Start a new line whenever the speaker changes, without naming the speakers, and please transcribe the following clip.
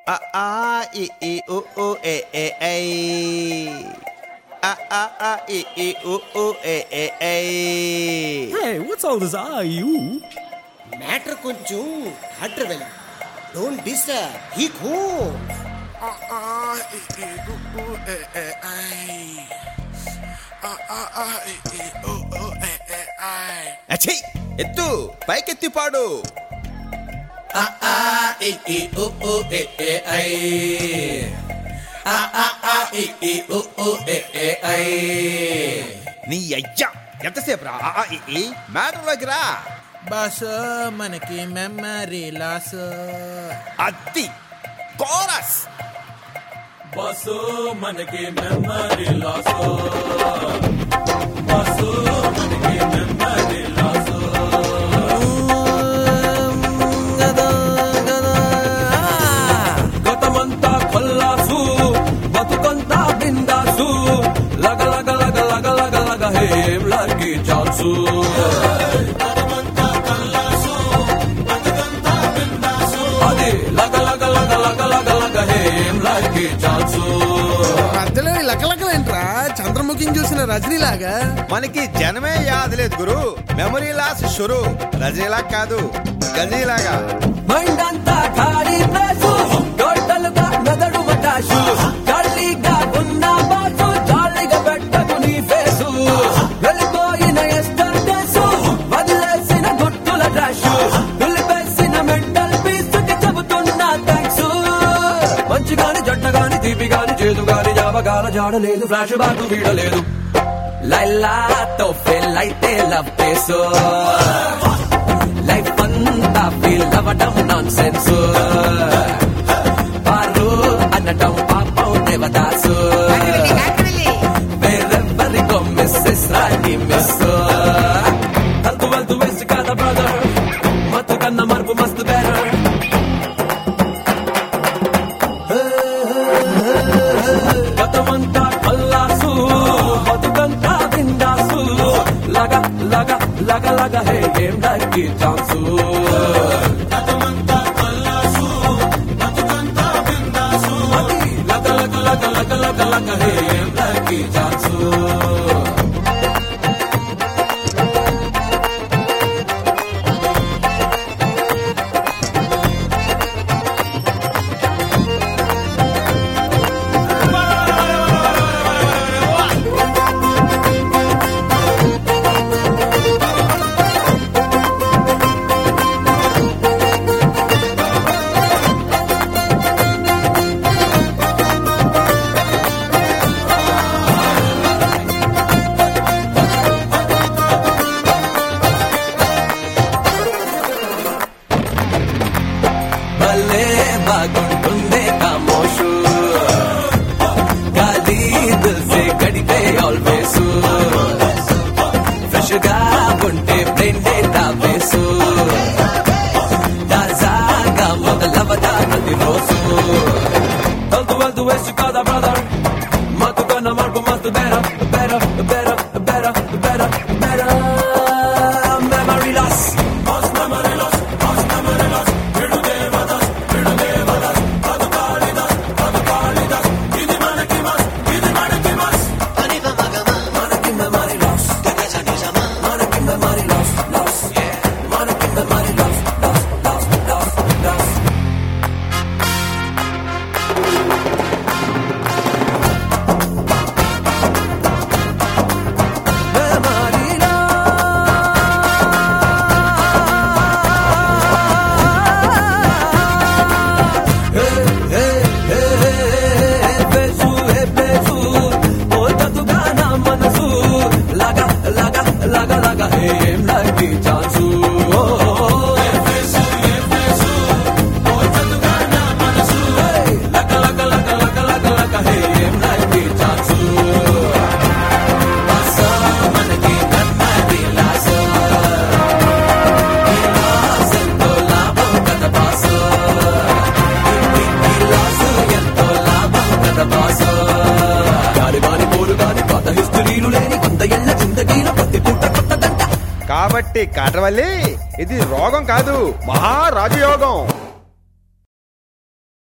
A a i i u u e e e. A a a i i u u e e e.
Hey, what's all this ah you?
Matter కొంచెం harder వెళ్ళి don't disturb హీ కూ
అచ్చయ్ ఎత్తు పైకెత్తి పాడు నీ అయ్యా ఎంతసేపు రా ఆ, ఆ, ఈ, ఈ. మ్యాటర్లోకి రా
బస్ మనకి మెమరీ లాస్
అద్ది కోరస్
బస్సు మనకి మెమరీ లాస్ బస్సు మనకి మెమరీ లాస్ గతమంతా కొల్లాసు బతుకంతా బిందాసు లగ లగ లగ లగ లగ లగ హేం లగి చాన్సు అది లగ లగ లగ లగ లగ లగ హేం లగి చాన్సు
మధ్యలో ఈ లకలకలేంట్రా చంద్రముఖిని చూసిన రజనీలాగా
మనకి జనమే యాదలేదు గురు మెమరీ లాస్ షురు రజనీలా కాదు గజీలాగా
మైండ్ అంతా ఖాళీ ప్లేసు టోటల్గా మెదడు మటాషు ఖాళీగా ఉన్న బాసు జాలీగా పెట్టకు నీ ఫేసు వెళ్ళిపోయిన ఎస్టర్డేసు వదిలేసిన గుర్తుల డాషు నిలిపేసిన మెంటల్ పీసుకి చెబుతున్నా థ్యాంక్స్ మంచి గాని జంట గాని తీపి గాని చేదు గాని జాబగాల జాడలేదు ఫ్లాష్ బాకు వీడలేదు లైలాతో ఫెల్ అయితే లవ్ చేసో లైఫ్ అంతా ఫీల్ అవ్వడం నాన్ సెన్స్ పారు అనటం పాపం దేవదాసు వేరెవ్వరికో మిస్సెస్ రాణి మిస్ హల్తు వెళ్తూ వేసి కాదా బ్రదర్ మత్తు కన్న మరుపు మస్తు బెటర్ గతమంతా కల్లాసు బతుకంతా బిందాసు లగ లగ లగ లగ హే ఏం డక్కి ఛాన్సు అది లగ లగ లగ లగ లగ లగ హే ఏం డక్కి ఛాన్సు భలే బాగుంటుందే కామోషు ఖాళీ దిల్ సే గడిపే ఆల్వేస్ ఫ్రెష్ గా ఉంటే బ్రెయిన్ డేటా బేసు తాజాగా మొదలవదా ప్రతి రోజు వెళ్తూ వెళ్తూ వేసు కాదా బ్రదర్ మత్తు కన్నా మార్పు మస్తు బెర బెర బెర బెర బెర బెర memory loss memory loss memory loss chance లక లక లక లక లక లక హే ఏం లైఫ్ చాన్సు మనకి నన్నది లాస ఎంతో లాభం కదా బాస లాసు ఎంతో లాభం కదా బాస గాలి గాని పోరు గాని పాత హిస్టరీలు లేని కొంత ఎళ్ళ జిందగీల ప్రతి పూట కొత్తదంట
కాబట్టి కాటవల్లి ఇది రోగం కాదు మహారాజయోగం